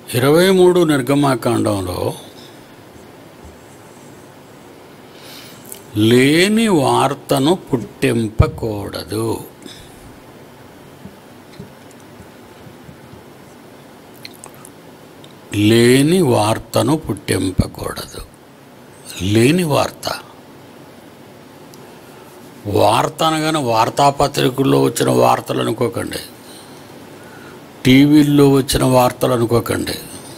ఇరవై మూడు నిర్గమాకాండంలో లేని వార్తను పుట్టింపకూడదు లేని వార్తను పుట్టింపకూడదు లేని వార్త వార్త అనగానే వార్తాపత్రికల్లో వచ్చిన వార్తలు అనుకోకండి టీవీల్లో వచ్చిన వార్తలు అనుకోకండి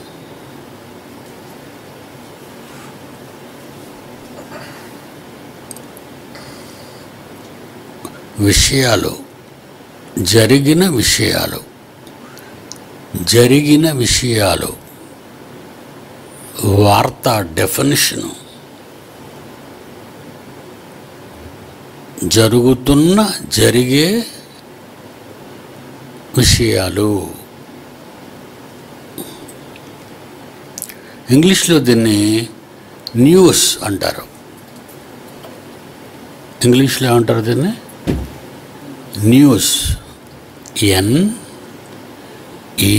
విషయాలు జరిగిన విషయాలు జరిగిన విషయాలు వార్త డెఫినిషను జరుగుతున్న జరిగే విషయాలు ఇంగ్లీష్లో దీన్ని న్యూస్ అంటారు ఇంగ్లీష్లో ఏమంటారు దీన్ని న్యూస్ ఎన్ ఈ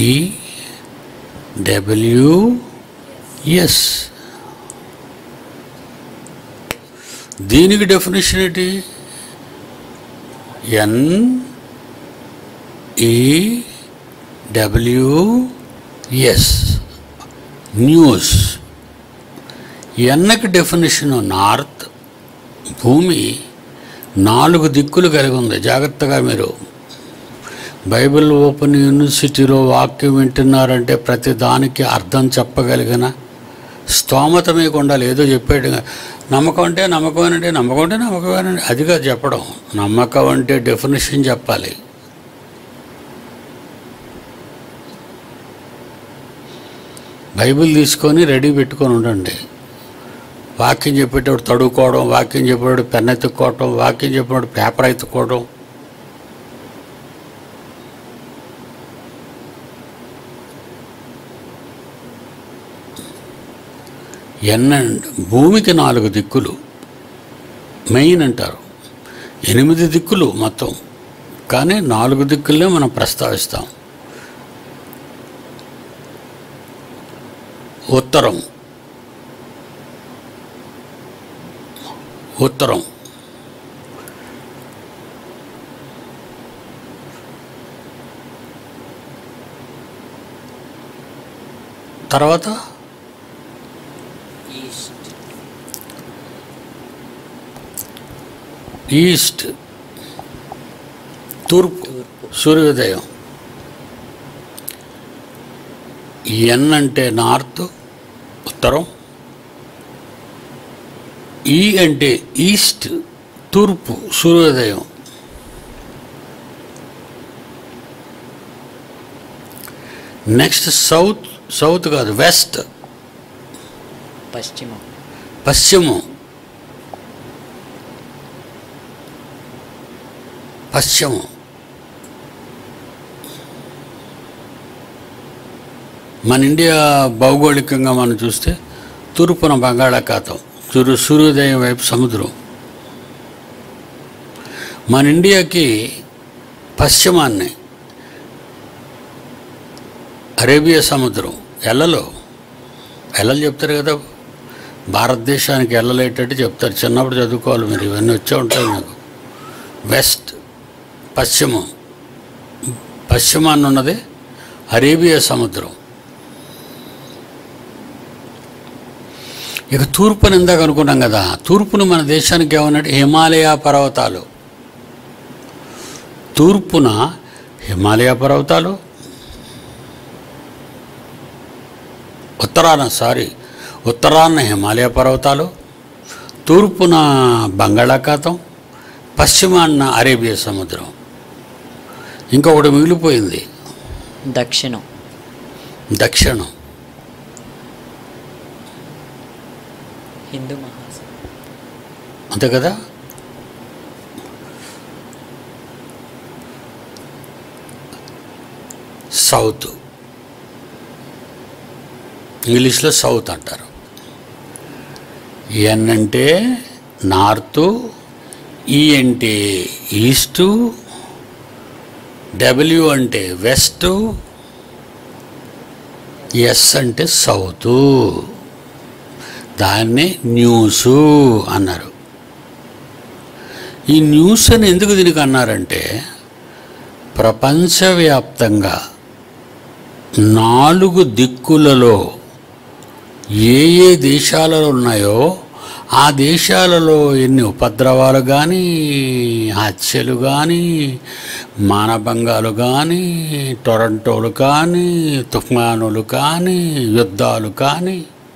డబ్ల్యూ ఎస్ దీనికి డెఫినేషన్ ఏంటి N E W S news ఎన్నకి డెఫినేషన్ నార్త్ భూమి నాలుగు దిక్కులు కలిగి ఉంది జాగ్రత్తగా మీరు బైబిల్ ఓపెన్ యూనివర్సిటీలో వాక్యం వింటున్నారంటే ప్రతి దానికి అర్థం చెప్పగలిగిన స్తోమత మీకు ఉండాలి ఏదో చెప్పాడు నమ్మకం అంటే నమ్మకమేనండి నమ్మకం అంటే నమ్మకమేనండి అదిగా చెప్పడం నమ్మకం అంటే డెఫినేషన్ చెప్పాలి బైబిల్ తీసుకొని రెడీ పెట్టుకొని ఉండండి వాక్యం చెప్పేటప్పుడు తడుకోవడం వాక్యం చెప్పేటప్పుడు పెన్ ఎత్తుక్కోవడం వాక్యం చెప్పేటప్పుడు పేపర్ ఎత్తుకోవడం ఎన్న భూమికి నాలుగు దిక్కులు మెయిన్ అంటారు ఎనిమిది దిక్కులు మొత్తం కానీ నాలుగు దిక్కులనే మనం ప్రస్తావిస్తాం ఉత్తరం ఉత్తరం తర్వాత ఈస్ట్ ఈస్ట్ తూర్పు సూర్యోదయం ఎన్ అంటే నార్త్ ఉత్తరం ఈ అంటే ఈస్ట్ తూర్పు సూర్యోదయం నెక్స్ట్ సౌత్ సౌత్ కాదు వెస్ట్ పశ్చిమం పశ్చిమం పశ్చిమం మన ఇండియా భౌగోళికంగా మనం చూస్తే తూర్పున బంగాళాఖాతం సూర్య సూర్యోదయం వైపు సముద్రం మన ఇండియాకి పశ్చిమాన్ని అరేబియా సముద్రం ఎల్లలో ఎల్లలు చెప్తారు కదా భారతదేశానికి ఎల్లలేటట్టు చెప్తారు చిన్నప్పుడు చదువుకోవాలి మీరు ఇవన్నీ వచ్చే ఉంటాయి మీకు వెస్ట్ పశ్చిమం పశ్చిమాన్ని ఉన్నది అరేబియా సముద్రం ఇక తూర్పుని ఇందాక అనుకున్నాం కదా తూర్పును మన దేశానికి ఏమన్నట్టు హిమాలయ పర్వతాలు తూర్పున హిమాలయ పర్వతాలు ఉత్తరాన సారీ ఉత్తరాన హిమాలయ పర్వతాలు తూర్పున బంగాళాఖాతం పశ్చిమాన అరేబియా సముద్రం ఇంకొకటి మిగిలిపోయింది దక్షిణం దక్షిణం హిందూ మహాసముద్రం అంతే కదా సౌత్ ఇంగ్లీష్లో సౌత్ అంటారు ఎన్ అంటే నార్తు ఈ అంటే ఈస్టు డబ్ల్యూ అంటే వెస్ట్ ఎస్ అంటే సౌతు దాన్నే న్యూసు అన్నారు ఈ న్యూస్ అని ఎందుకు దీనికి అన్నారంటే ప్రపంచవ్యాప్తంగా నాలుగు దిక్కులలో ఏ ఏ దేశాలలో ఉన్నాయో ఆ దేశాలలో ఎన్ని ఉపద్రవాలు కానీ హత్యలు కానీ మానభంగాలు కానీ టొరంటోలు కానీ తుఫానులు కానీ యుద్ధాలు కానీ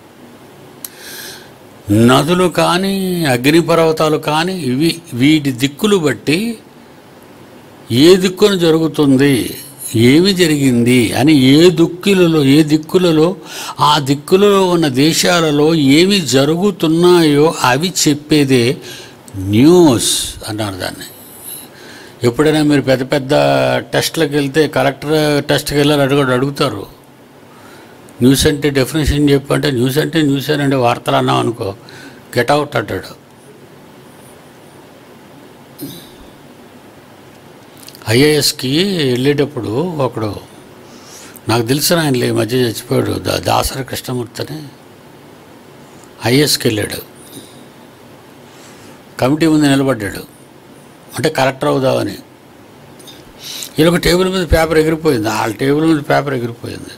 నదులు కానీ అగ్నిపర్వతాలు కానీ ఇవి వీటి దిక్కులు బట్టి ఏ దిక్కున జరుగుతుంది ఏమి జరిగింది అని ఏ దిక్కులలో ఏ దిక్కులలో ఆ దిక్కులలో ఉన్న దేశాలలో ఏమి జరుగుతున్నాయో అవి చెప్పేదే న్యూస్ అన్నారు దాన్ని ఎప్పుడైనా మీరు పెద్ద పెద్ద టెస్ట్లకు వెళ్తే కలెక్టర్ టెస్ట్కి వెళ్ళారు అడుగు అడుగుతారు న్యూస్ అంటే డెఫినేషన్ చెప్పు అంటే న్యూస్ అంటే న్యూస్ అంటే వార్తలు అన్నాం అనుకో గెట్ అవుట్ అంటాడు ఐఏఎస్కి వెళ్ళేటప్పుడు ఒకడు నాకు తెలిసిన ఆయన ఈ మధ్య చచ్చిపోయాడు దా- దాసరి కృష్ణమూర్తి అని ఐఏఎస్కి వెళ్ళాడు కమిటీ ముందు నిలబడ్డాడు అంటే కలెక్టర్ అవుదామని వీళ్ళొక టేబుల్ మీద పేపర్ ఎగిరిపోయింది వాళ్ళ టేబుల్ మీద పేపర్ ఎగిరిపోయింది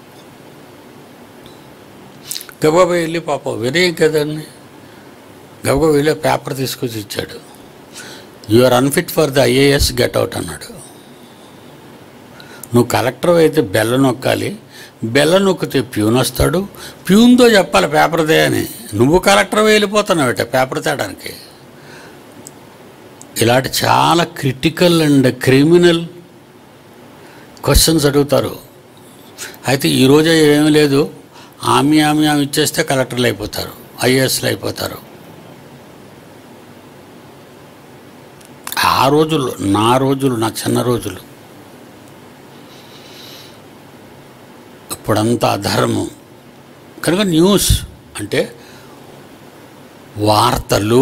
గబగబా వెళ్ళి పాపం వినయం కదండి గబగబా వెళ్ళి ఆ పేపర్ తీసుకొచ్చి ఇచ్చాడు you are unfit for the IAS get out అన్నాడు నువ్వు కలెక్టర్ అయితే బెల్ల నొక్కాలి బెల్ల నొక్కితే ప్యూన్ వస్తాడు ప్యూన్తో చెప్పాలి పేపర్దే అని నువ్వు కలెక్టర్ వెళ్ళిపోతున్నావు పేపర్ తేడానికి ఇలాంటి చాలా క్రిటికల్ అండ్ క్రిమినల్ క్వశ్చన్స్ అడుగుతారు అయితే ఈరోజు ఏమీ లేదు ఆమె ఆమె ఆమె ఇచ్చేస్తే కలెక్టర్లు అయిపోతారు ఐఏఎస్లు అయిపోతారు ఆ రోజుల్లో నా రోజులు నా చిన్న రోజులు ఇప్పుడంతా అధర్మం కనుక న్యూస్ అంటే వార్తలు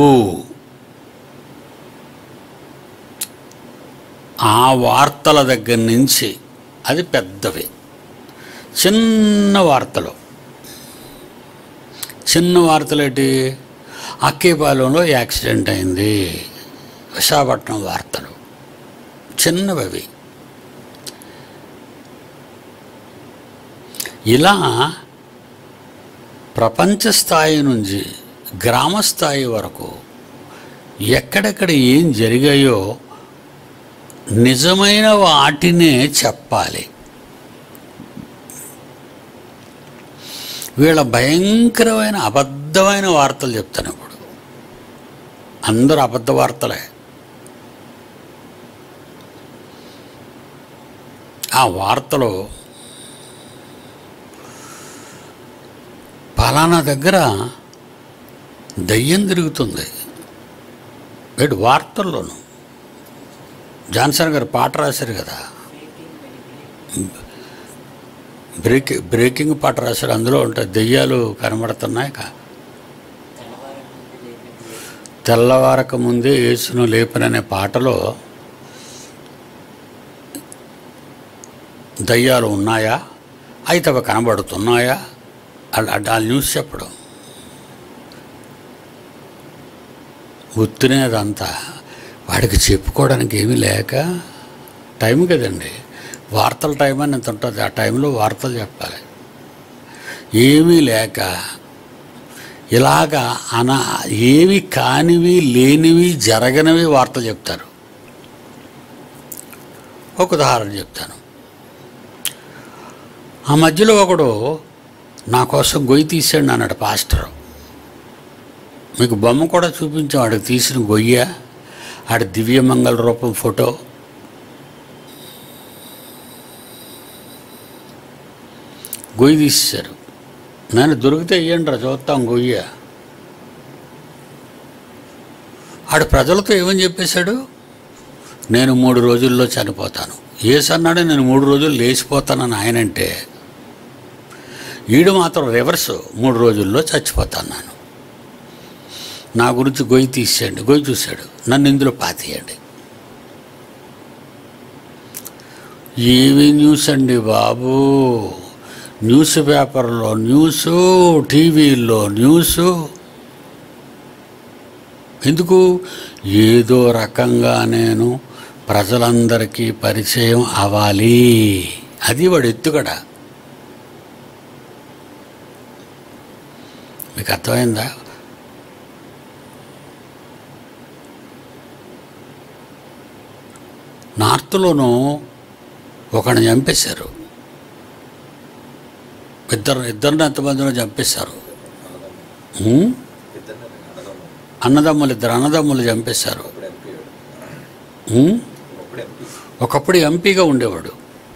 ఆ వార్తల దగ్గర నుంచి అది పెద్దవి చిన్న వార్తలు చిన్న వార్తలు ఏంటి అక్కేపాలెంలో యాక్సిడెంట్ అయింది విశాఖపట్నం వార్తలు చిన్నవి అవి ఇలా ప్రపంచ స్థాయి నుంచి గ్రామ స్థాయి వరకు ఎక్కడెక్కడ ఏం జరిగాయో నిజమైన వాటినే చెప్పాలి వీళ్ళ భయంకరమైన అబద్ధమైన వార్తలు చెప్తాను ఇప్పుడు అందరూ అబద్ధ వార్తలే ఆ వార్తలో పలానా దగ్గర దయ్యం తిరుగుతుంది వీటి వార్తల్లోనూ జాన్సన్ గారు పాట రాశారు కదా బ్రేక్ బ్రేకింగ్ పాట రాశారు అందులో ఉంటాయి దెయ్యాలు కనబడుతున్నాయి కా తెల్లవారక ముందే యేసును లేపననే పాటలో దయ్యాలు ఉన్నాయా అయితే అవి కనబడుతున్నాయా అలా ఆ న్యూస్ చెప్పడం ఉత్తినే అదంతా వాడికి చెప్పుకోవడానికి ఏమీ లేక టైం కదండి వార్తల టైం అని ఎంత ఉంటుంది ఆ టైంలో వార్తలు చెప్పాలి ఏమీ లేక ఇలాగా అన ఏవి కానివి లేనివి జరగనివి వార్తలు చెప్తారు ఒక ఉదాహరణ చెప్తాను ఆ మధ్యలో ఒకడు నా కోసం గొయ్యి తీసాడు అన్నాడు పాస్టర్ మీకు బొమ్మ కూడా చూపించాం వాడికి తీసిన గొయ్య ఆడి దివ్యమంగళ రూపం ఫోటో గొయ్యి తీసేశారు నేను దొరికితే ఇయ్యండి రా చూస్తాం గొయ్య ఆడు ప్రజలతో ఏమని చెప్పేశాడు నేను మూడు రోజుల్లో చనిపోతాను ఏసన్నాడు నేను మూడు రోజులు లేచిపోతానని ఆయనంటే ఈడు మాత్రం రివర్స్ మూడు రోజుల్లో చచ్చిపోతాను నేను నా గురించి గొయ్యి తీసేయండి గొయ్యి చూశాడు నన్ను ఇందులో పాతేయండి ఏమి న్యూస్ అండి బాబు న్యూస్ పేపర్లో న్యూసు టీవీల్లో న్యూసు ఎందుకు ఏదో రకంగా నేను ప్రజలందరికీ పరిచయం అవ్వాలి అది వాడు ఎత్తుగడ మీకు అర్థమైందా నార్త్లోనూ ఒకడిని చంపేశారు ఇద్దరు ఇద్దరిని ఎంతమందినో చంపేశారు ఉం? అన్నదమ్ములు ఇద్దరు అన్నదమ్ములు చంపేశారు ఉం? ఒకప్పుడు ఎంపీగా ఉండేవాడు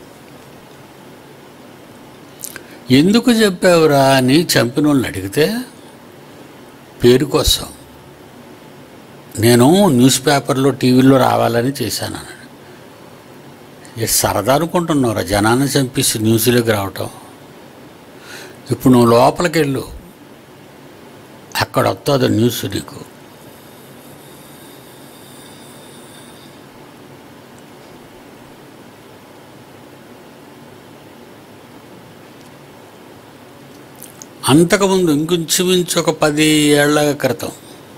ఎందుకు చెప్పావురా అని చంపిన వాళ్ళని అడిగితే పేరు కోసం నేను న్యూస్ పేపర్లో టీవీలో రావాలని చేశాను అన్నాడు ఏ సరదా అనుకుంటున్నావురా జనాన్ని చంపేసి న్యూస్లోకి రావటం ఇప్పుడు నువ్వు లోపలికి వెళ్ళు అక్కడ వస్తుంది న్యూస్ నీకు అంతకుముందు ఇంకొంచుమించు ఒక పది ఏళ్ల క్రితం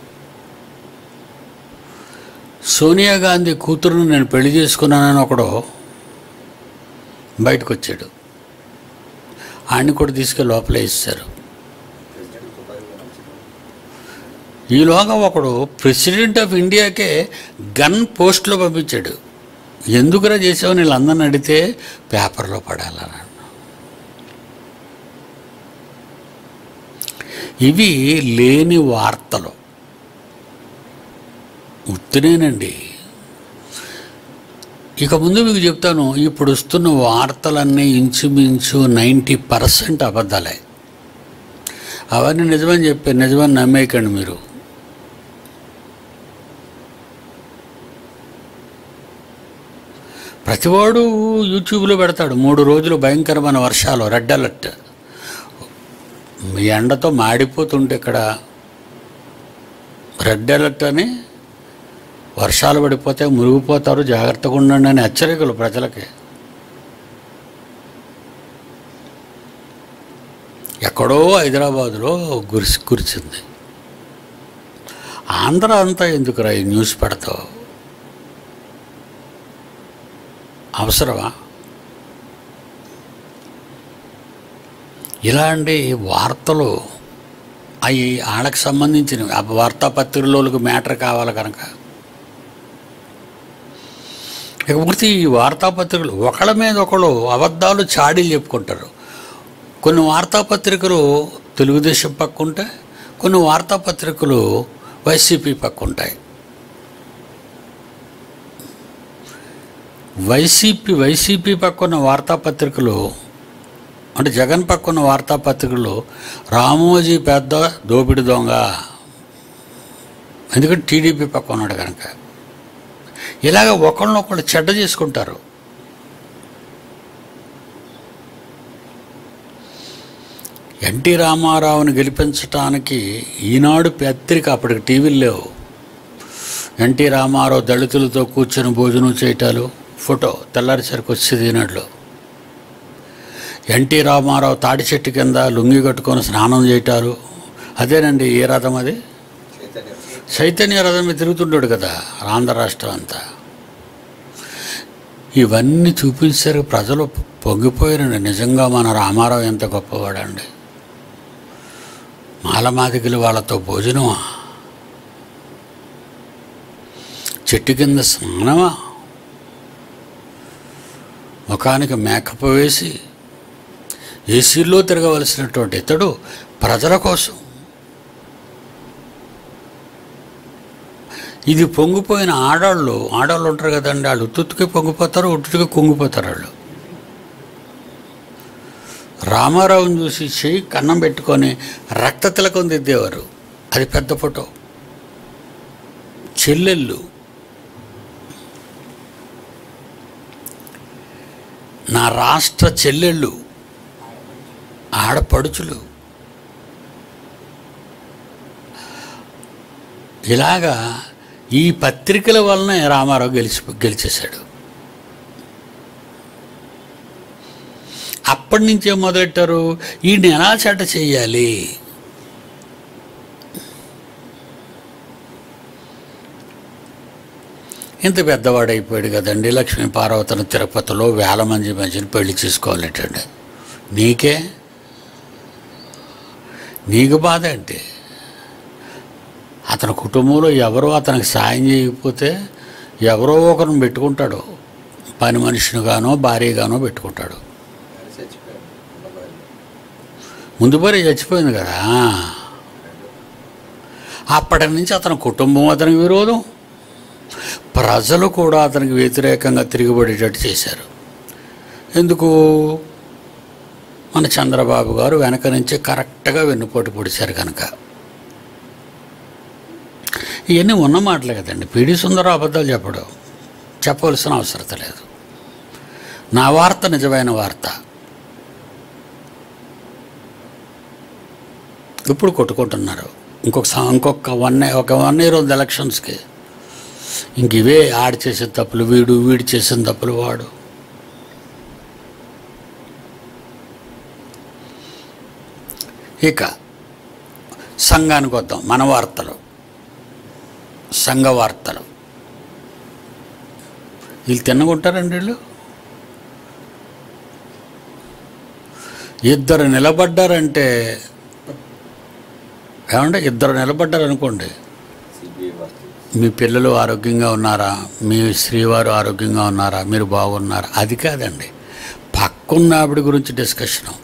సోనియా గాంధీ కూతురును నేను పెళ్లి చేసుకున్నానని ఒకడు బయటకు వచ్చాడు ఆయన్ని కూడా తీసుకెళ్ళి లోపల వేసేశారు ఈలోగా ఒకడు ప్రెసిడెంట్ ఆఫ్ ఇండియాకే గన్ పోస్ట్లో పంపించాడు ఎందుకురా చేసావు వీళ్ళందరిని అడిగితే పేపర్లో పడాలని ఇవి లేని వార్తలు ఉత్తినేనండి ఇక ముందు మీకు చెప్తాను ఇప్పుడు వస్తున్న వార్తలన్నీ ఇంచుమించు నైంటీ పర్సెంట్ అబద్ధాలే అవన్నీ నిజమని చెప్పారు నిజమని నమ్మేయకండి మీరు ప్రతివాడు యూట్యూబ్లో పెడతాడు మూడు రోజులు భయంకరమైన వర్షాలు రెడ్ అలర్ట్ మీ ఎండతో మాడిపోతుంటే ఇక్కడ రెడ్ అలర్ట్ అని వర్షాలు పడిపోతే మురిగిపోతారు జాగ్రత్తగా ఉండండి అని హెచ్చరికలు ప్రజలకి ఎక్కడో హైదరాబాదులో గురిసి కురిచింది ఆంధ్ర అంతా ఎందుకురా ఈ న్యూస్ పెడతావు అవసరమా ఇలాంటి వార్తలు అవి వాళ్ళకి సంబంధించినవి ఆ వార్తాపత్రికలకు మ్యాటర్ కావాలి కనుక ఇకపోతే ఈ వార్తాపత్రికలు ఒకళ్ళ మీద ఒకళ్ళు అబద్ధాలు చాడీలు చెప్పుకుంటారు కొన్ని వార్తాపత్రికలు తెలుగుదేశం పక్క ఉంటాయి కొన్ని వార్తాపత్రికలు వైసీపీ పక్క ఉంటాయి వైసీపీ వైసీపీ పక్కన వార్తాపత్రికలు అంటే జగన్ పక్కన వార్తాపత్రికలు రామోజీ పెద్ద దోపిడి దొంగ ఎందుకంటే టీడీపీ పక్క ఉన్నాడు కనుక ఇలాగ ఒకళ్ళనొకళ్ళు చెడ్డ చేసుకుంటారు ఎన్టీ రామారావుని గెలిపించటానికి ఈనాడు పత్రిక అప్పటికి టీవీలు లేవు ఎన్టీ రామారావు దళితులతో కూర్చొని భోజనం చేయటాలు ఫోటో తెల్లారిసరికి వచ్చేది ఈనాడులో ఎన్టీ రామారావు తాడి చెట్టు కింద లుంగి కట్టుకొని స్నానం చేయటాలు అదేనండి ఏ రథం అది చైతన్య రథం మీద తిరుగుతుంటాడు కదా ఆంధ్ర రాష్ట్రం అంతా ఇవన్నీ చూపించారు ప్రజలు పొంగిపోయారండి నిజంగా మన రామారావు ఎంత గొప్పవాడండి మాలమాదిగలు వాళ్ళతో భోజనమా చెట్టు కింద స్నానమా ముఖానికి మేకప్ వేసి ఏసీల్లో తిరగవలసినటువంటి ఇతడు ప్రజల కోసం ఇది పొంగిపోయిన ఆడాళ్ళు ఆడాళ్ళు ఉంటారు కదండి వాళ్ళు ఉత్తుకి పొంగిపోతారు ఉట్టుకి కుంగిపోతారు వాళ్ళు రామారావుని చూసి చెయ్యి కన్నం పెట్టుకొని రక్త తిలకం దిద్దేవారు అది పెద్ద ఫోటో చెల్లెళ్ళు నా రాష్ట్ర చెల్లెళ్ళు ఆడపడుచులు ఇలాగా ఈ పత్రికల వలనే రామారావు గెలిచి గెలిచేశాడు ఆ అప్పటి నుంచే మొదలెట్టారు వీడిని ఎలా చెడ్డ చేయాలి ఇంత పెద్దవాడైపోయాడు కదండి లక్ష్మీ పార్వతను తిరుపతిలో వేల మంది మధ్యన పెళ్లి చేసుకోవాలటండి నీకే నీకు బాధ అంటే అతని కుటుంబంలో ఎవరో అతనికి సాయం చేయకపోతే ఎవరో ఒకరిని పెట్టుకుంటాడు పని మనిషినిగానో భార్యగానో పెట్టుకుంటాడు ముందు భార్య చచ్చిపోయింది కదా అప్పటి నుంచి అతని కుటుంబం అతనికి విరోధం ప్రజలు కూడా అతనికి వ్యతిరేకంగా తిరిగిపడేటట్టు చేశారు ఎందుకు మన చంద్రబాబు గారు వెనక నుంచి కరెక్ట్గా వెన్నుపోటు పొడిచారు కనుక ఇవన్నీ ఉన్న మాటలే కదండి పీడి సుందరం అబద్ధాలు చెప్పడం చెప్పవలసిన అవసరం లేదు నా వార్త నిజమైన వార్త ఇప్పుడు కొట్టుకుంటున్నారు ఇంకొక సం- ఇంకొక వన్ ఒక వన్ ఇయర్ ఉంది ఎలక్షన్స్కి ఇంక ఇవే ఆడు చేసిన తప్పులు వీడు వీడు చేసిన తప్పులు వాడు ఇక సంఘానికి వద్దాం మన వార్తలు సంఘ వార్తలు వీళ్ళు తిన్నగుంటారండి వీళ్ళు ఇద్దరు నిలబడ్డారంటే ఏమంటే ఇద్దరు నిలబడ్డారనుకోండి మీ పిల్లలు ఆరోగ్యంగా ఉన్నారా మీ శ్రీవారు ఆరోగ్యంగా ఉన్నారా మీరు బాగున్నారా అది కాదండి పక్కున్న ఆవిడ గురించి డిస్కషను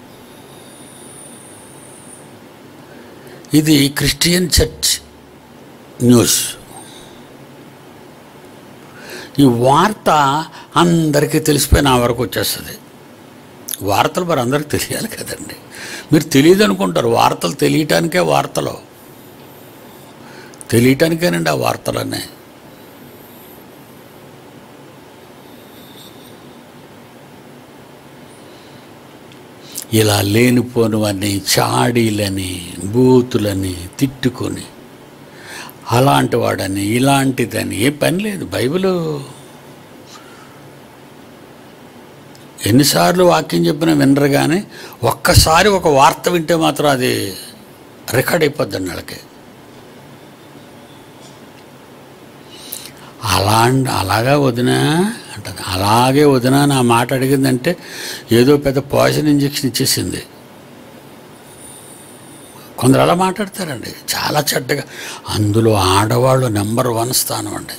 ఇది క్రిస్టియన్ చర్చ్ న్యూస్ ఈ వార్త అందరికీ తెలిసిపోయి నా వరకు వచ్చేస్తుంది వార్తలు మరి అందరికి తెలియాలి కదండి మీరు తెలియదు అనుకుంటారు వార్తలు తెలియటానికే వార్తలు తెలియటానికేనండి ఆ వార్తలన్నీ ఇలా లేనిపోనివన్నీ చాడీలని బూతులని తిట్టుకొని అలాంటి వాడని ఇలాంటిదని ఏ పని లేదు బైబిల్ ఎన్నిసార్లు వాక్యం చెప్పినా వినరు కానీ ఒక్కసారి ఒక వార్త వింటే మాత్రం అది రికార్డ్ అయిపోద్దండి వాళ్ళకి అలా అలాగా వదినా అంటది అలాగే వదినా నా మాట అడిగిందంటే ఏదో పెద్ద పాయిజన్ ఇంజెక్షన్ ఇచ్చేసింది కొందరు అలా మాట్లాడతారండి చాలా చెడ్డగా అందులో ఆడవాళ్ళు నెంబర్ వన్ స్థానం అండి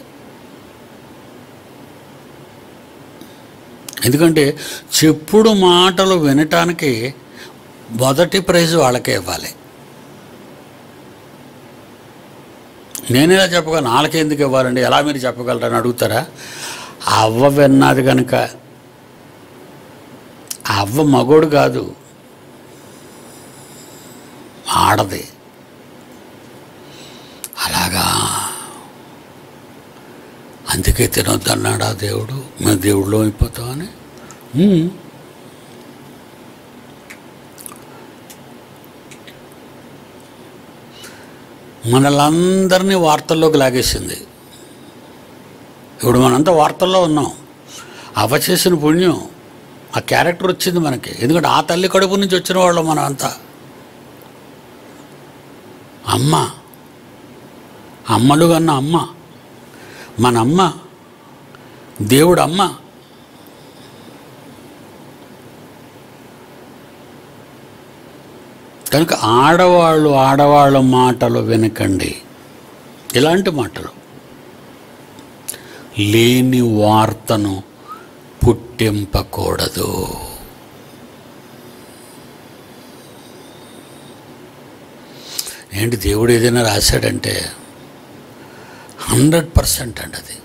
ఎందుకంటే చెప్పుడు మాటలు వినటానికి మొదటి ప్రైజ్ వాళ్ళకే ఇవ్వాలి నేను ఇలా చెప్పగలను వాళ్ళకి ఎందుకు ఇవ్వాలండి ఎలా మీరు చెప్పగలరని అడుగుతారా అవ్వ విన్నది కనుక అవ్వ మగోడు కాదు ఆడది అలాగా అందుకే తినొద్దన్నాడా దేవుడు మేము దేవుడిలో అయిపోతామని ఉమ్. మనలందరినీ వార్తల్లోకి లాగేసింది ఇప్పుడు మనంతా వార్తల్లో ఉన్నాం అవ చేసిన పుణ్యం ఆ క్యారెక్టర్ వచ్చింది మనకి ఎందుకంటే ఆ తల్లి కడుపు నుంచి వచ్చిన వాళ్ళం మనం అంతా అమ్మ అమ్మలు కన్నా అమ్మ మన అమ్మ దేవుడు అమ్మ కనుక ఆడవాళ్ళు ఆడవాళ్ళ మాటలు వినకండి ఇలాంటి మాటలు లేని వార్తను పుట్టింపకూడదు ఏంటి దేవుడు ఏదైనా రాశాడంటే హండ్రెడ్ పర్సెంట్ అండి అది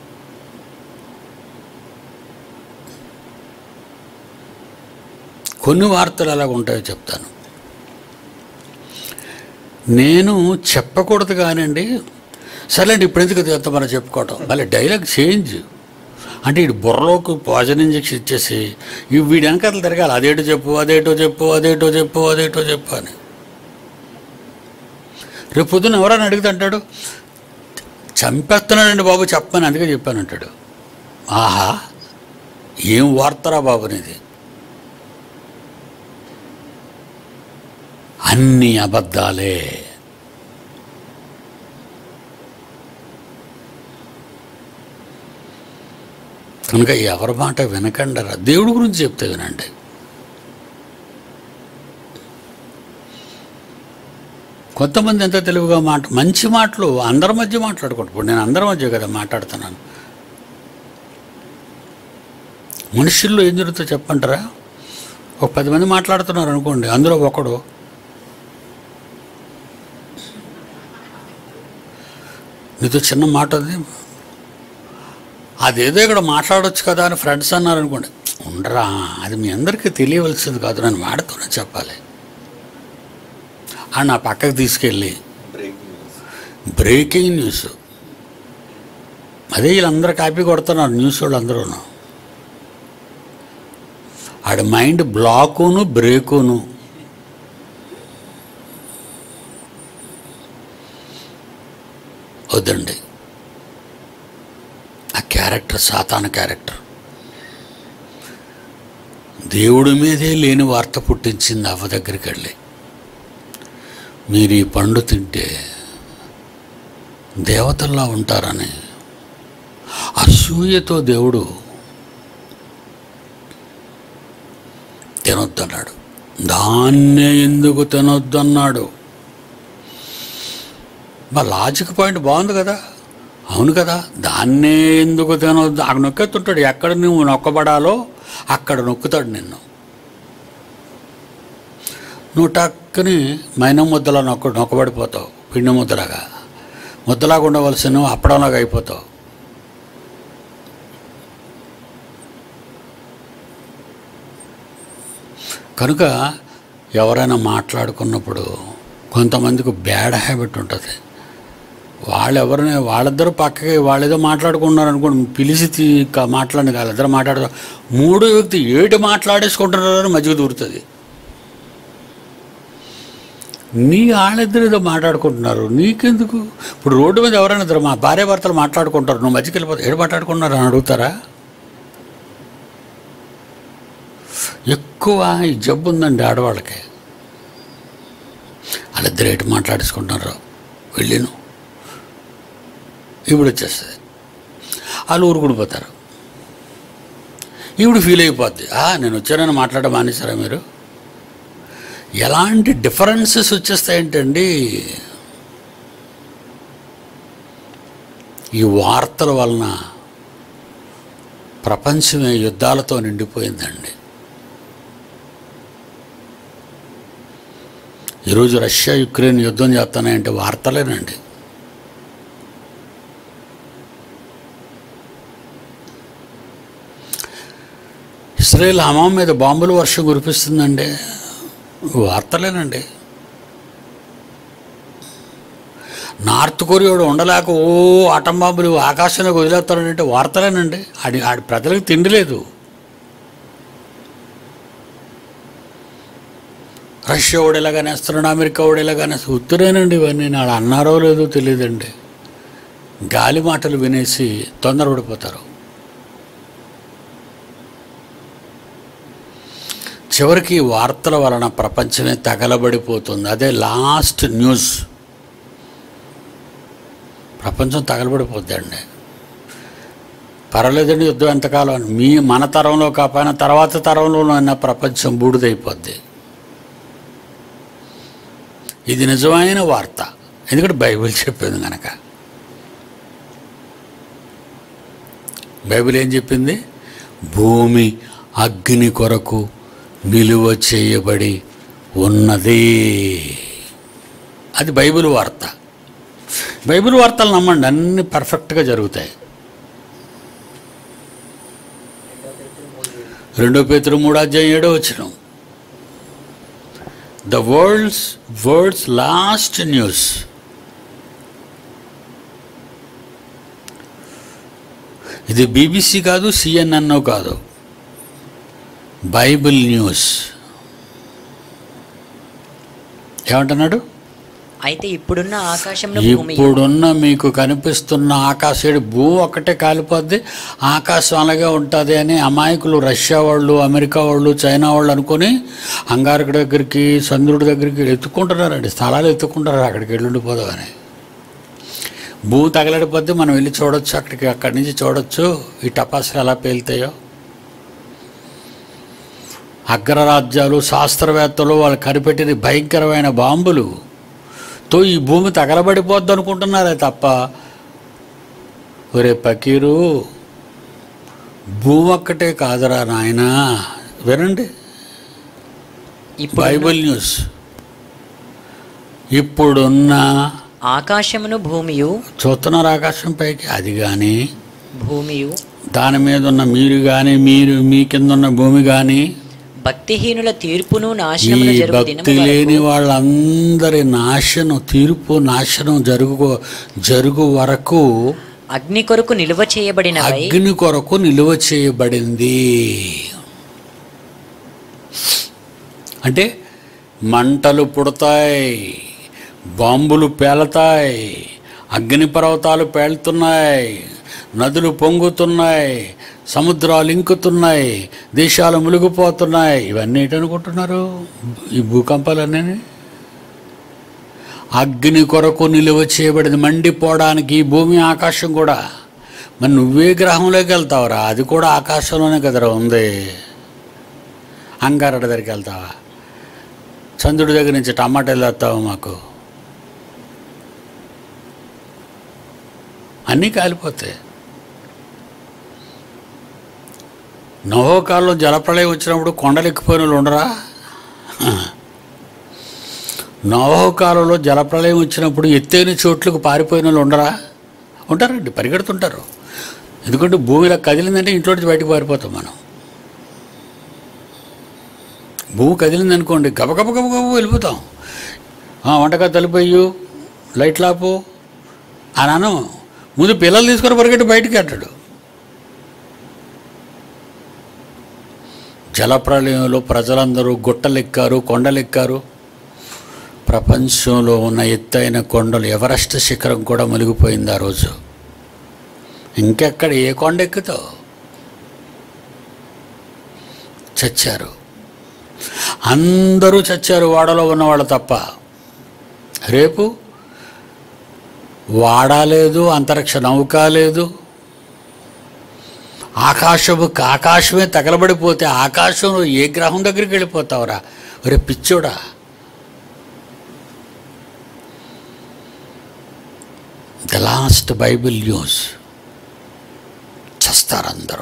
కొన్ని వార్తలు ఎలాగ ఉంటాయో చెప్తాను నేను చెప్పకూడదు కానండి సరేండి ఇప్పుడు ఎందుకు ఇది ఎంత మనం చెప్పుకోవటం మళ్ళీ డైలాగ్ చేంజ్ అంటే ఇటు బుర్రలోకి పాయిజన్ ఇంజెక్షన్ ఇచ్చేసి ఇవి వీడి వెనకాల తిరగాలి అదేటో చెప్పు అదేటో చెప్పు అదేటో చెప్పు అదేటో చెప్పు అని రేపు పొద్దున్న ఎవరైనా అడిగితే అంటాడు చంపేస్తున్నాడండి బాబు చెప్పని అందుకే చెప్పాను అంటాడు ఆహా ఏం వార్తరా బాబు అనేది అన్ని అబద్ధాలే కనుక ఎవరి మాట వినకండరా దేవుడి గురించి చెప్తే వినండి కొంతమంది ఎంత తెలివిగా మాట మంచి మాటలు అందరి మధ్య మాట్లాడుకుంటా ఇప్పుడు నేను అందరి మధ్య కదా మాట్లాడుతున్నాను మనుషుల్లో ఏం జరుగుతుందో చెప్పంటారా ఒక పది మంది మాట్లాడుతున్నారు అనుకోండి అందులో ఒకడు నీతో చిన్న మాట ఉంది అదేదో ఇక్కడ మాట్లాడొచ్చు కదా అని ఫ్రెండ్స్ అన్నారు అనుకోండి ఉండరా అది మీ అందరికీ తెలియవలసింది కాదు నేను వాడుతూనే చెప్పాలి ఆ నా పక్కకు తీసుకెళ్ళి బ్రేకింగ్ న్యూస్ అదే వీళ్ళందరూ కాపీ కొడుతున్నారు న్యూస్ వాళ్ళు అందరూ ఆడ మైండ్ బ్లాకును బ్రేకును వద్దండి ఆ క్యారెక్టర్ సాతాన క్యారెక్టర్ దేవుడి మీదే లేని వార్త పుట్టించింది అవ్వ దగ్గరికి వెళ్ళి మీరు ఈ పండు తింటే దేవతల్లా ఉంటారని అసూయతో దేవుడు తినొద్దన్నాడు దాన్నే ఎందుకు తినొద్దన్నాడు మా లాజిక్ పాయింట్ బాగుంది కదా అవును కదా దాన్నే ఎందుకు తినొద్దు అక్కడ నొక్కెత్తుంటాడు ఎక్కడ నువ్వు నొక్కబడాలో అక్కడ నొక్కుతాడు నిన్ను నువ్వు టక్కుని మైనం ముద్దలా నొక్క నొక్కబడిపోతావు పిండి ముద్దలాగా ముద్దలాగా ఉండవలసిన నువ్వు అప్పడంలాగా అయిపోతావు కనుక ఎవరైనా మాట్లాడుకున్నప్పుడు కొంతమందికి బ్యాడ్ హ్యాబిట్ ఉంటుంది వాళ్ళు ఎవరిని వాళ్ళిద్దరు పక్కకి వాళ్ళేదో మాట్లాడుకున్నారు అనుకోండి పిలిచి తీ క- మాట్లాడిన వాళ్ళిద్దరు మాట్లాడతారు మూడో వ్యక్తి ఏటి మాట్లాడేసుకుంటున్నారని మధ్యకు దూరుతుంది నీ వాళ్ళిద్దరు ఏదో మాట్లాడుకుంటున్నారు నీకెందుకు ఇప్పుడు రోడ్డు మీద ఎవరైనా ఇద్దరు మా భార్య భర్తలు మాట్లాడుకుంటారు నువ్వు మధ్యకి వెళ్ళిపోతే ఏడు మాట్లాడుకుంటున్నారు అని అడుగుతారా ఎక్కువ ఈ జబ్బు ఉందండి ఆడవాళ్ళకి వాళ్ళిద్దరు ఎటు మాట్లాడేసుకుంటున్నారు వెళ్ళిను ఇప్పుడు వచ్చేస్తుంది వాళ్ళు ఊరుకుడిపోతారు ఇప్పుడు ఫీల్ అయిపోద్ది "ఆ, నేను వచ్చానని మాట్లాడడం మానేశారా మీరు ఎలాంటి డిఫరెన్సెస్ వచ్చేస్తాయంటండి ఈ వార్తల వలన ప్రపంచమే యుద్ధాలతో నిండిపోయిందండి ఈరోజు రష్యా యుక్రెయిన్ యుద్ధం చేస్తున్నాయంటే వార్తలేనండి ఇస్రాయేల్ హమాం మీద బాంబులు వర్షం కురిపిస్తుందండి వార్తలేనండి నార్త్ కొరియాడు ఉండలేక ఓ ఆటం బాంబులు ఆకాశంలోకి వదిలేస్తాడంటే వార్తలేనండి ఆడి ఆడి ప్రజలకు తిండి లేదు రష్యా వాడు ఎలాగనేస్తున్నాడు అమెరికా వాడు ఎలాగనేస్తున్నాడు ఉత్తరేనండి ఇవన్నీ నాడు అన్నారో లేదో తెలియదండి గాలి మాటలు వినేసి తొందరపడిపోతారు చివరికి ఈ వార్తల వలన ప్రపంచమే తగలబడిపోతుంది అదే లాస్ట్ న్యూస్ ప్రపంచం తగలబడిపోద్ది అండి పర్వాలేదండి యుద్ధం ఎంతకాలం అని. మీ మన తరంలో కాకపోయినా తర్వాత తరంలో ఉన్న ప్రపంచం బూడిదైపోద్ది ఇది నిజమైన వార్త ఎందుకంటే బైబిల్ చెప్పింది కనుక బైబిల్ ఏం చెప్పింది భూమి అగ్ని కొరకు నిలువ చేయబడి ఉన్నది అది బైబిల్ వార్త బైబిల్ వార్తలు నమ్మండి అన్ని పర్ఫెక్ట్గా జరుగుతాయి రెండో పేతురు మూడో అధ్యాయం ఏడో వచ్చిన the worlds worlds last news ఇది బీబీసీ కాదు సిఎన్ఎన్ కాదు బైబిల్ న్యూస్ ఏమంటున్నాడు అయితే ఇప్పుడున్న ఆకాశంలో భూమి ఇప్పుడున్న మీకు కనిపిస్తున్న ఆకాశం భూమి ఒక్కటే కాలిపోద్ది ఆకాశం అలాగే ఉంటుంది అని అమాయకులు రష్యా వాళ్ళు అమెరికా వాళ్ళు చైనా వాళ్ళు అనుకొని అంగారకుడి దగ్గరికి చంద్రుడి దగ్గరికి ఎత్తుకుంటున్నారండి స్థలాలు ఎత్తుకుంటారు అక్కడికి వెళ్ళిపోదామని భూమి తగలడిపోద్ది మనం వెళ్ళి చూడొచ్చు అక్కడికి అక్కడి నుంచి చూడొచ్చు ఈ టపాసులు ఎలా పేలుతాయో అగ్రరాజ్యాలు శాస్త్రవేత్తలు వాళ్ళు కనిపెట్టిన భయంకరమైన బాంబులు తో ఈ భూమి తగలబడిపోద్ది అనుకుంటున్నారే తప్ప ఒరే పకీరు భూమి ఒక్కటే కాదురా నాయన వినండి ఇప్పుడు బైబిల్ న్యూస్ ఇప్పుడున్న ఆకాశమును భూమియు చూస్తున్నారు ఆకాశం పైకి అది కానీ భూమియు దాని మీద ఉన్న మీరు కానీ మీరు మీ కింద ఉన్న భూమి కానీ భక్తిహీనుల తీర్పును ఈ నాశనమును జరుగు దినము భక్తి లేని వరకు వాళ్ళందరి నాశనం తీర్పు నాశనం జరుగు జరుగు వరకు అగ్ని కొరకు నిలువ చేయబడినవై అగ్ని కొరకు నిలువ చేయబడింది అంటే మంటలు పుడతాయి బాంబులు పేలతాయి అగ్ని పర్వతాలు పేలుతున్నాయి నదులు పొంగుతున్నాయి సముద్రాలు ఇంకుతున్నాయి దేశాలు మునిగిపోతున్నాయి ఇవన్నీ ఏంటనుకుంటున్నారు ఈ భూకంపాలన్నీ అగ్ని కొరకు నిలువ చేయబడింది మండిపోవడానికి ఈ భూమి ఆకాశం కూడా మరి నువ్వే గ్రహంలోకి వెళ్తావురా అది కూడా ఆకాశంలోనే కదరా ఉంది అంగారడ దగ్గరికి వెళ్తావా చంద్రుడి దగ్గర నుంచి టమాటాలు వేస్తావా మాకు అన్నీ కాలిపోతాయి నవోకాలంలో జలప్రళయం వచ్చినప్పుడు కొండలు ఎక్కిపోయిన వాళ్ళు ఉండరా నవోకాలంలో జలప్రళయం వచ్చినప్పుడు ఎత్తైన చోట్లకు పారిపోయిన వాళ్ళు ఉండరా ఉంటారండి పరిగెడుతుంటారు ఎందుకంటే భూమిలో కదిలిందంటే ఇంట్లో నుంచి బయటకు పారిపోతాం మనం భూమి కదిలింది అనుకోండి గబగబ గబగబ వెళ్ళిపోతాం ఆ, వంటగది తలిపోయు లైట్ లాపు అనాను ముందు పిల్లలు తీసుకొని పరిగెట్టి బయటికి అంటాడు జలప్రళయంలో ప్రజలందరూ గుట్టలెక్కారు కొండలెక్కారు ప్రపంచంలో ఉన్న ఎత్తైన కొండలు ఎవరెస్ట్ శిఖరం కూడా మునిగిపోయింది ఆ రోజు ఇంకెక్కడ ఏ కొండ ఎక్కుతావు చచ్చారు అందరూ చచ్చారు వాడలో ఉన్నవాళ్ళు తప్ప రేపు వాడా లేదు అంతరిక్ష నౌక లేదు ఆకాశము ఆకాశమే తగలబడిపోతే ఆకాశంలో ఏ గ్రహం దగ్గరికి వెళ్ళిపోతావురా ఒరే పిచ్చోడా ద లాస్ట్ బైబిల్ న్యూస్ చస్తారు అందరూ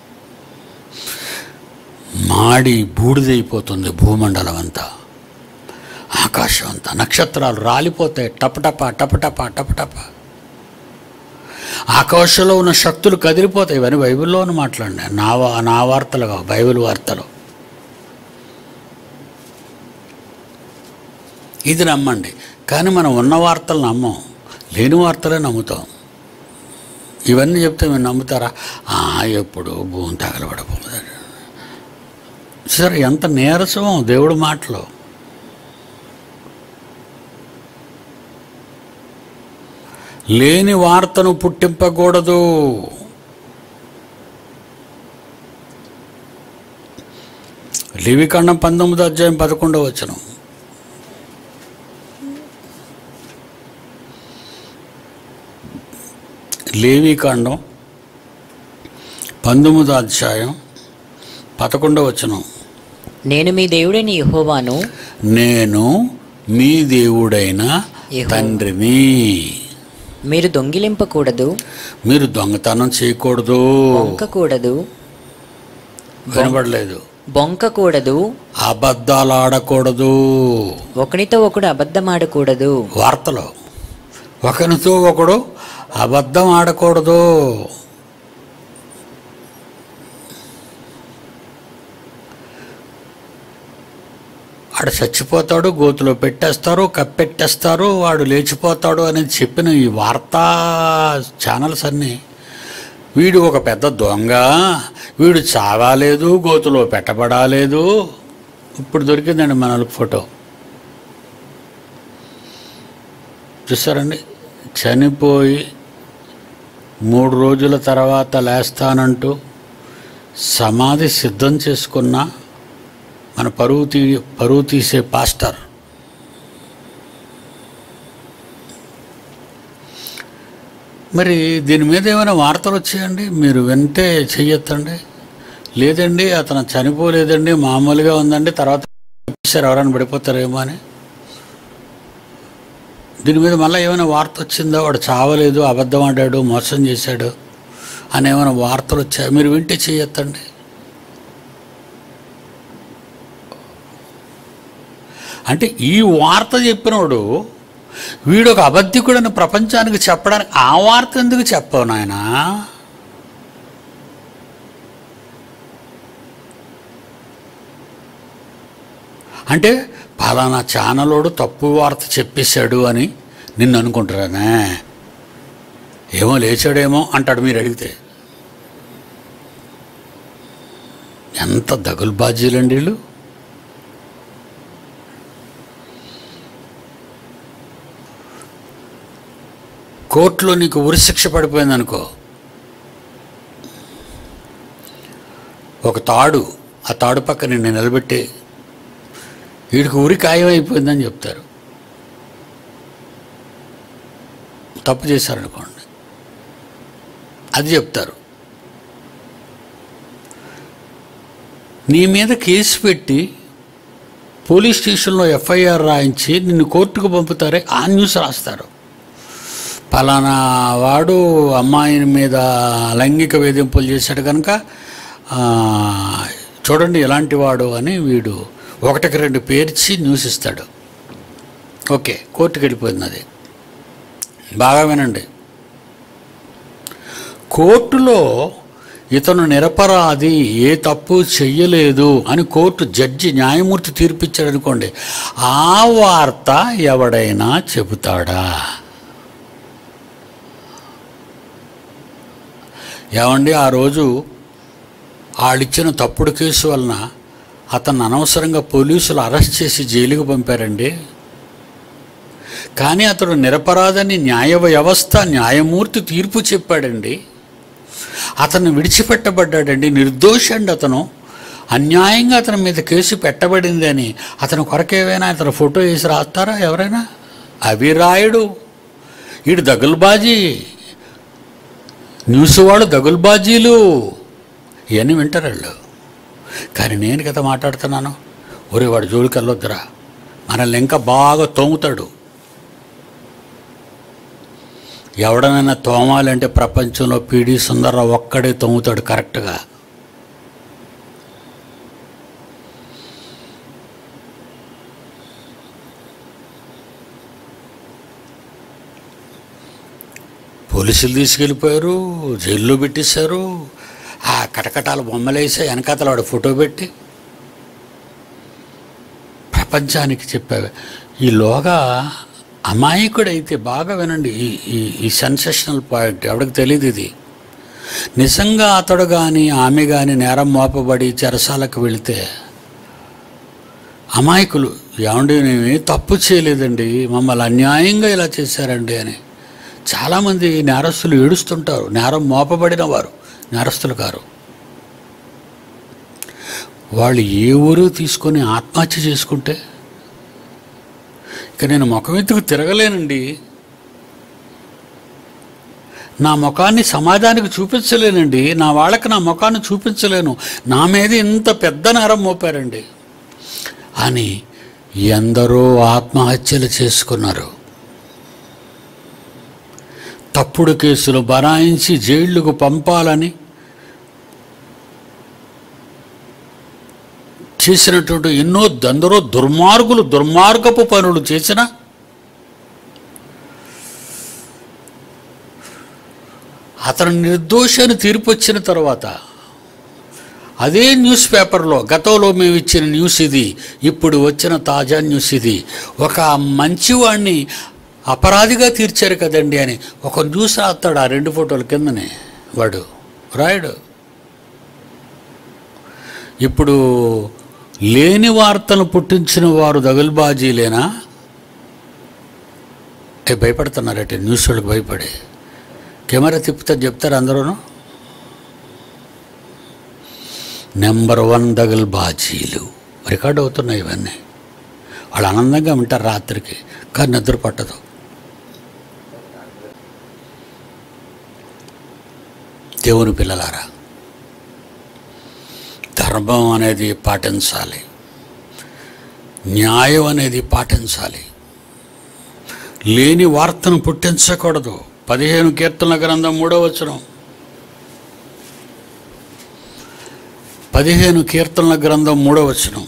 మాడి బూడిదైపోతుంది భూమండలం అంతా ఆకాశం అంతా నక్షత్రాలు రాలిపోతాయి టపటప టపటప టపటప ఆకాశంలో ఉన్న శక్తులు కదిలిపోతాయి ఇవన్నీ బైబిల్లోనే మాట్లాడినా నా వా- నా వార్తలు కావు బైబిల్ వార్తలు ఇది నమ్మండి కానీ మనం ఉన్న వార్తలు నమ్మం లేని వార్తలే నమ్ముతాం ఇవన్నీ చెప్తే మీరు నమ్ముతారా "ఆ, ఎప్పుడు భూమి తగలబడబోతుంది సరే ఎంత నీరసమో దేవుడి మాటలు లేని వార్తను పుట్టింపకూడదు లివికాండం పంతొమ్మిదో అధ్యాయం పదకొండవ వచనం లేవికాండం పంతొమ్మిదో అధ్యాయం పదకొండవ వచనం నేను మీ దేవుడైన యెహోవాను నేను మీ దేవుడైన యెహోవా. తండ్రిని మీరు దొంగిలింపకూడదు మీరు దొంగతనం చేయకూడదు బొంకకూడదు వినబడలేదు బొంకకూడదు అబద్ధాలు ఆడకూడదు ఒకనితో ఒకడు అబద్ధమాడకూడదు వార్తలో ఒకరితో ఒకడు అబద్ధం ఆడకూడదు ఆడు చచ్చిపోతాడు గోతులో పెట్టేస్తారు కప్పెట్టేస్తారు వాడు లేచిపోతాడు అని చెప్పిన ఈ వార్తా ఛానల్స్ అన్నీ వీడు ఒక పెద్ద దొంగ వీడు చావాలేదు గోతులో పెట్టబడాలేదు ఇప్పుడు దొరికిందండి మనకు ఫోటో చూసారండి చనిపోయి మూడు రోజుల తర్వాత లేస్తానంటూ సమాధి సిద్ధం చేసుకున్న మన పరువు తీ పరువు తీసే పాస్టర్ మరి దీని మీద ఏమైనా వార్తలు వచ్చాయండి మీరు వింటే చెయ్యొద్దండి లేదండి అతను చనిపోలేదండి మామూలుగా ఉందండి తర్వాత చూశారు ఎవరైనా పడిపోతారేమో అని దీని మీద మళ్ళీ ఏమైనా వార్త వచ్చిందా వాడు చావలేదు అబద్ధం ఆడాడు మోసం చేశాడు అని ఏమైనా వార్తలు వచ్చాయి మీరు వింటే చేయొద్దండి అంటే ఈ వార్త చెప్పినోడు వీడు ఒక అబద్ధికుడని ప్రపంచానికి చెప్పడానికి ఆ వార్త ఎందుకు చెప్పవు నాయన అంటే పలానా ఛానలోడు తప్పు వార్త చెప్పేశాడు అని నిన్ను అనుకుంటారానే ఏమో లేచాడేమో అంటాడు మీరు అడిగితే ఎంత దగులుబాజీలండి వీళ్ళు కోర్టులో నీకు ఉరిశిక్ష పడిపోయింది అనుకో ఒక తాడు ఆ తాడు పక్క నిన్ను నిలబెట్టి వీడికి ఉరి ఖాయమైపోయిందని చెప్తారు తప్పు చేశారనుకోండి అది చెప్తారు నీ మీద కేసు పెట్టి పోలీస్ స్టేషన్లో ఎఫ్ఐఆర్ రాయించి నిన్ను కోర్టుకు పంపుతారే ఆ న్యూస్ రాస్తారు పలానా వాడు అమ్మాయిని మీద లైంగిక వేధింపులు చేశాడు కనుక ఆ, చూడండి ఎలాంటి వాడు అని వీడు ఒకటికి రెండు పేర్చి న్యూస్ ఇస్తాడు ఓకే కోర్టుకి వెళ్ళిపోయింది అది బాగా వినండి కోర్టులో ఇతను నిరపరాధి ఏ తప్పు చెయ్యలేదు అని కోర్టు జడ్జి న్యాయమూర్తి తీర్పిచ్చాడు అనుకోండి ఆ వార్త ఎవడైనా చెబుతాడా ఏమండి ఆ రోజు వాళ్ళిచ్చిన తప్పుడు కేసు వలన అతను అనవసరంగా పోలీసులు అరెస్ట్ చేసి జైలుకు పంపారండి కానీ అతడు నిరపరాధని న్యాయ వ్యవస్థ న్యాయమూర్తి తీర్పు చెప్పాడండి అతను విడిచిపెట్టబడ్డాడండి నిర్దోషి అండి అతను అన్యాయంగా అతని మీద కేసు పెట్టబడింది అని అతని కొరకేవైనా అతను ఫోటో వేసి రాస్తారా ఎవరైనా అవి రాయడు వీడు దగులుబాజీ న్యూస్ వాళ్ళు దగులుబాజీలు ఇవన్నీ వింటారు వాళ్ళు కానీ నేను కదా మాట్లాడుతున్నాను ఒరే వాడు జోలికి వెళ్ళొద్దురా మనల్ని ఇంకా బాగా తోముతాడు ఎవడనైనా తోమాలంటే ప్రపంచంలో పీడి సుందరరావు ఒక్కడే తోముతాడు కరెక్ట్గా పోలీసులు తీసుకెళ్ళిపోయారు జైల్లో పెట్టేశారు ఆ కటకటాల బొమ్మలేసి వెనకాతల వాడు ఫోటో పెట్టి ప్రపంచానికి చెప్పావు ఈలోగా అమాయకుడైతే బాగా వినండి ఈ ఈ ఈ సెన్సేషనల్ పాయింట్ ఎవరికి తెలియదు ఇది నిజంగా అతడు కానీ ఆమె కానీ నేరం మోపబడి చెరసాలకు వెళితే అమాయకులు ఏమండి మేము తప్పు చేయలేదండి మమ్మల్ని అన్యాయంగా ఇలా చేశారండి అని చాలామంది నేరస్తులు ఏడుస్తుంటారు నేరం మోపబడిన వారు నేరస్తులు కారు వాళ్ళు ఏ ఊరు తీసుకొని ఆత్మహత్య చేసుకుంటే ఇక నేను ముఖం ఎత్తుకు తిరగలేనండి నా ముఖాన్ని సమాజానికి చూపించలేనండి నా వాళ్ళకి నా ముఖాన్ని చూపించలేను నా మీద ఇంత పెద్ద నేరం మోపారండి అని ఎందరో ఆత్మహత్యలు చేసుకున్నారు తప్పుడు కేసులు బనాయించి జైళ్లకు పంపాలని చేసినటువంటి ఎన్నో ఎందరో దుర్మార్గులు దుర్మార్గపు పనులు చేసిన అతను నిర్దోషి అని తీర్పు వచ్చిన తర్వాత అదే న్యూస్ పేపర్లో గతంలో మేము ఇచ్చిన న్యూస్ ఇది ఇప్పుడు వచ్చిన తాజా న్యూస్ ఇది ఒక మంచివాడిని అపరాధిగా తీర్చారు కదండి అని ఒక న్యూస్ రాస్తాడు ఆ రెండు ఫోటోల కిందనే వాడు రాయడు ఇప్పుడు లేని వార్తలు పుట్టించిన వారు దగులుబాజీలేనా అవి భయపడుతున్నారట న్యూస్ వాళ్ళకి భయపడి కెమెరా తిప్పుతా చెప్తారు అందరూను నెంబర్ వన్ దగల్ బాజీలు రికార్డ్ అవుతున్నాయి ఇవన్నీ వాళ్ళు ఆనందంగా ఉంటారు రాత్రికి కానీ నిద్ర పట్టదు దేవుని పిల్లలారా ధర్మం అనేది పాటించాలి న్యాయం అనేది పాటించాలి లేని వార్తను పుట్టించకూడదు పదిహేను కీర్తనల గ్రంథం మూడో వచనం పదిహేను కీర్తనల గ్రంథం మూడో వచనం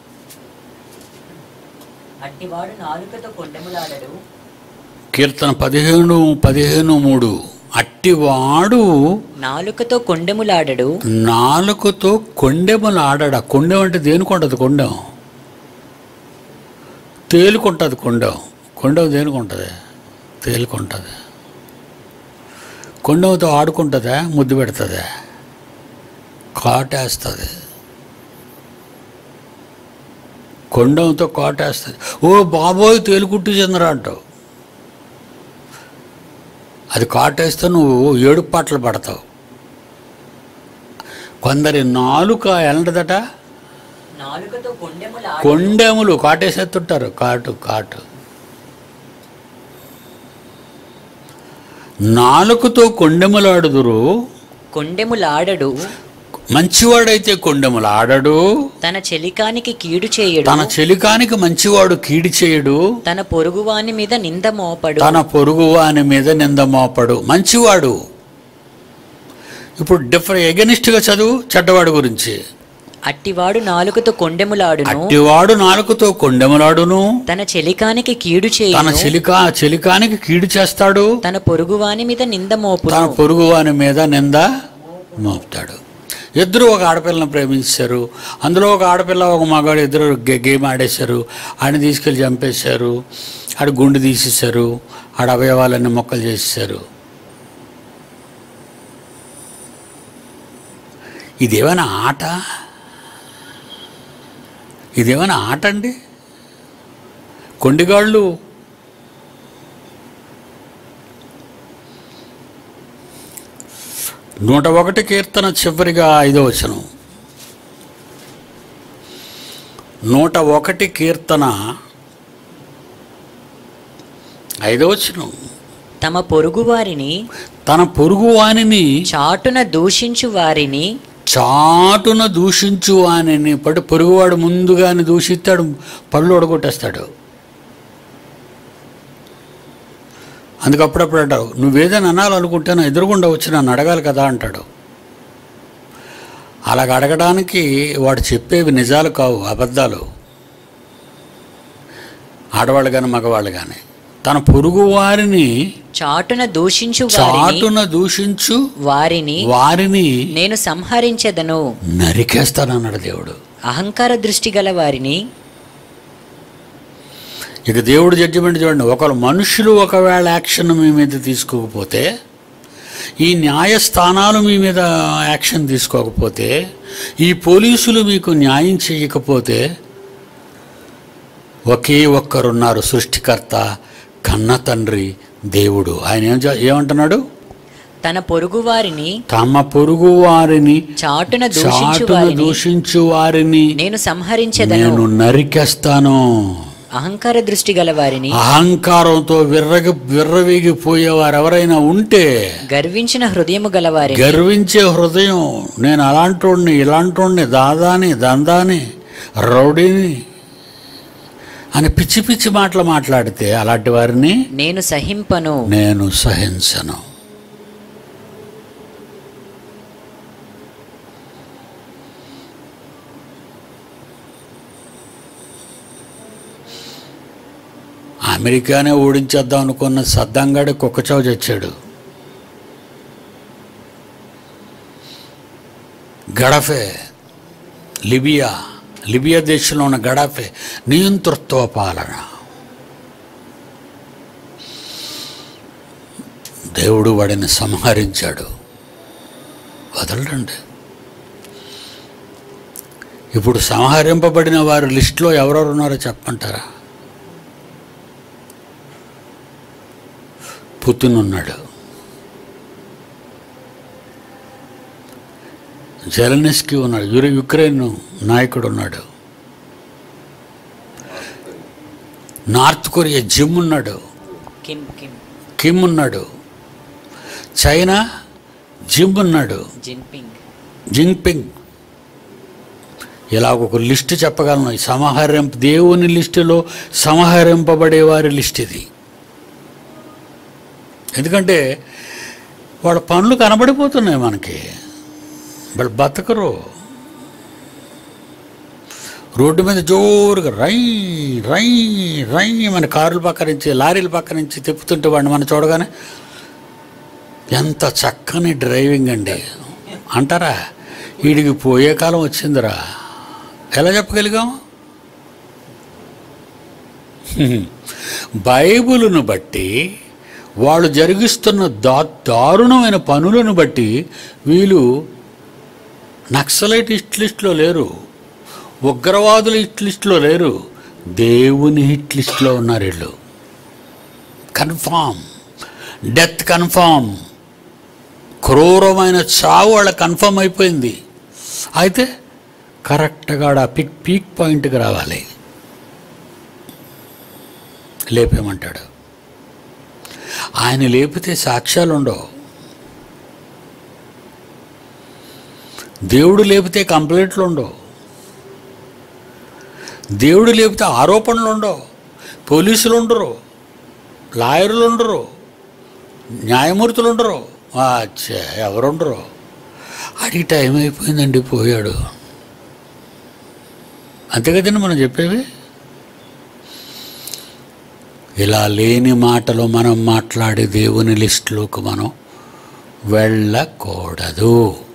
అట్టివాడు నాలుకతో కొండెములాడడు కీర్తన పదిహేను పదిహేను మూడు అట్టివాడు నాలుకతో కొండెములాడడు నాలుకతో కొండెములు ఆడడ కొండెం అంటే దేనికి ఉంటుంది కొండెం తేలుకుంటుంది కొండెం కొండెం దేనికి ఉంటుంది తేలుకుంటుంది కొండెంతో ఆడుకుంటుందా ముద్దు పెడుతుందా కాటేస్తుంది కొండంతో కాటేస్తుంది ఓ బాబోయ్ తేలుకుట్టు చెందరా అంటావు అది కాటేస్తే నువ్వు ఏడు పాటలు పడతావు కొందరి నాలుక ఎలాంటిదట నాలుకతో కొండెములాడు కొండెములు కాటేసేస్తుంటారు కాటు కాటు నాలుకతో కొండెములాడుదురు కొండెములాడడు మంచివాడైతే కొండెములు ఆడడు తన చెలికానికి కీడు చేయడు తన చెలికానికి మంచివాడు కీడి చేయడు తన పొరుగువాని మీద నింద మోపడు తన పొరుగు వాని మీద నింద మోపడు మంచివాడు ఇప్పుడు డిఫరెంట్ ఎగనిస్ట్గా చదువు చెడ్డవాడు గురించి అట్టివాడు నాలుకతో కొండెములాడును అట్టివాడు నాలుకతో కొండెములాడును తన చెలికానికి కీడు తన చేయను చెలికా చెలికానికి కీడు చేస్తాడు తన పొరుగువాని మీద నింద మోపును తన పొరుగు వాని మీద నింద మోపుతాడు ఇద్దరు ఒక ఆడపిల్లని ప్రేమించారు అందులో ఒక ఆడపిల్ల ఒక మగాడు ఇద్దరు గే- గేమ్ ఆడేశారు ఆడిని తీసుకెళ్ళి చంపేశారు ఆడ గుండు తీసేశారు ఆడ అవయవాలన్నీ మొక్కలు చేసేసారు ఇదేమైనా ఆట ఇదేమైనా ఆట అండి కొండిగాళ్ళు నూట ఒకటి కీర్తన చివరిగా ఐదో వచనం నూట ఒకటి కీర్తన ఐదో వచనం తమ పొరుగువారిని తన పొరుగు వానిని చాటున దూషించు వారిని చాటున దూషించు వానిని పడు పొరుగువాడు ముందుగానే దూషిస్తాడు పళ్ళు ఒడగొట్టేస్తాడు అందుకు అప్పుడప్పుడు అంటావు నువ్వేదైనా అనాలనుకుంటే నా ఎదురుగుండా వచ్చి నన్ను అడగాలి కదా అంటాడు అలాగ అడగడానికి వాడు చెప్పేవి నిజాలు కావు అబద్ధాలు ఆడవాళ్ళు కానీ మగవాళ్ళు కానీ తన పొరుగు వారిని చాటున దూషించు వారిని చాటున దూషించు వారిని వారిని నేను సంహరించెదను నరికేస్తానన్నాడు దేవుడు అహంకార దృష్టి గల వారిని ఇక దేవుడు జడ్జిమెంట్ చూడండి ఒకరు మనుషులు ఒకవేళ యాక్షన్ మీ మీద తీసుకోకపోతే ఈ న్యాయస్థానాలు మీ మీద యాక్షన్ తీసుకోకపోతే ఈ పోలీసులు మీకు న్యాయం చేయకపోతే ఒకే ఒక్కరున్నారు సృష్టికర్త కన్న తండ్రి దేవుడు ఆయన ఏం చే- ఏమంటున్నాడు తన పొరుగు వారిని తమ పొరుగు వారిని చాటున దూషించు చాటున వారిని దూషించు వారిని నేను సంహరించెదను నేను నరికేస్తాను అహంకార దృష్టి గల వారిని అహంకారంతో విర్రగి విర్రవీగిపోయేవారు ఎవరైనా ఉంటే గర్వించిన హృదయము గల వారిని గర్వించే హృదయం నేను అలాంటోడిని ఇలాంటోడిని దాదాని దందాని రౌడీని అని పిచ్చి పిచ్చి మాటలు మాట్లాడితే అలాంటి వారిని నేను సహింపను నేను సహించను అమెరికానే ఓడించేద్దాం అనుకున్న సద్దంగాడి కుక్కచావు చచ్చాడు గడఫే లిబియా లిబియా దేశంలో ఉన్న గడాఫే నియంతృత్వ పాలన దేవుడు వాడిని సంహరించాడు వదలడండి ఇప్పుడు సంహరింపబడిన వారి లిస్టులో ఎవరెవరు ఉన్నారో చెప్పంటారా పుతిన్ ఉన్నాడు జెలనిస్కి ఉన్నాడు యుర యుక్రెయిన్ నాయకుడు ఉన్నాడు నార్త్ కొరియా జిమ్ ఉన్నాడు కిమ్ కిమ్ కిమ్ ఉన్నాడు చైనా జిమ్ ఉన్నాడు జిన్పింగ్ జింగ్పింగ్ ఇలా ఒక లిస్ట్ చెప్పగలను ఈ సమాహరింప దేవుని లిస్టులో సమాహరింపబడే వారి లిస్ట్ ఇది ఎందుకంటే వాళ్ళ పనులు కనబడిపోతున్నాయి మనకి వాళ్ళు బతకరు రోడ్డు మీద జోరుగా రై రై రై మన కార్ల పక్క నుంచి లారీల పక్క నుంచి తిప్పుతుంటే వాడిని మనం చూడగానే ఎంత చక్కని డ్రైవింగ్ అండి అంటారా వీడికి పోయే కాలం వచ్చిందిరా ఎలా చెప్పగలిగాం హ్మ్. బైబిలును బట్టి వాళ్ళు జరిగిస్తున్న దా దారుణమైన పనులను బట్టి వీళ్ళు నక్సలైట్ హిట్ లిస్ట్లో లేరు ఉగ్రవాదుల హిట్ లిస్ట్లో లేరు దేవుని హిట్ లిస్ట్లో ఉన్నారు వీళ్ళు కన్ఫామ్ డెత్ కన్ఫామ్ క్రూరమైన చావు వాళ్ళ కన్ఫర్మ్ అయిపోయింది అయితే కరెక్ట్గా ఆ పిక్ పీక్ పాయింట్కి రావాలి లేపేమంటాడు ఆయన లేపితే సాక్ష్యాలు ఉండవు దేవుడు లేపితే కంప్లైంట్లు ఉండవు దేవుడు లేపితే ఆరోపణలు ఉండవు పోలీసులు ఉండరు లాయర్లు ఉండరు న్యాయమూర్తులు ఉండరు అచ్చా ఎవరుండరు అడిగి టైం అయిపోయిందండి పోయాడు అంతే కదండి మనం చెప్పేవి ఇలా లేని మాటలు మనం మాట్లాడే దేవుని లిస్టులోకి మనం వెళ్ళకూడదు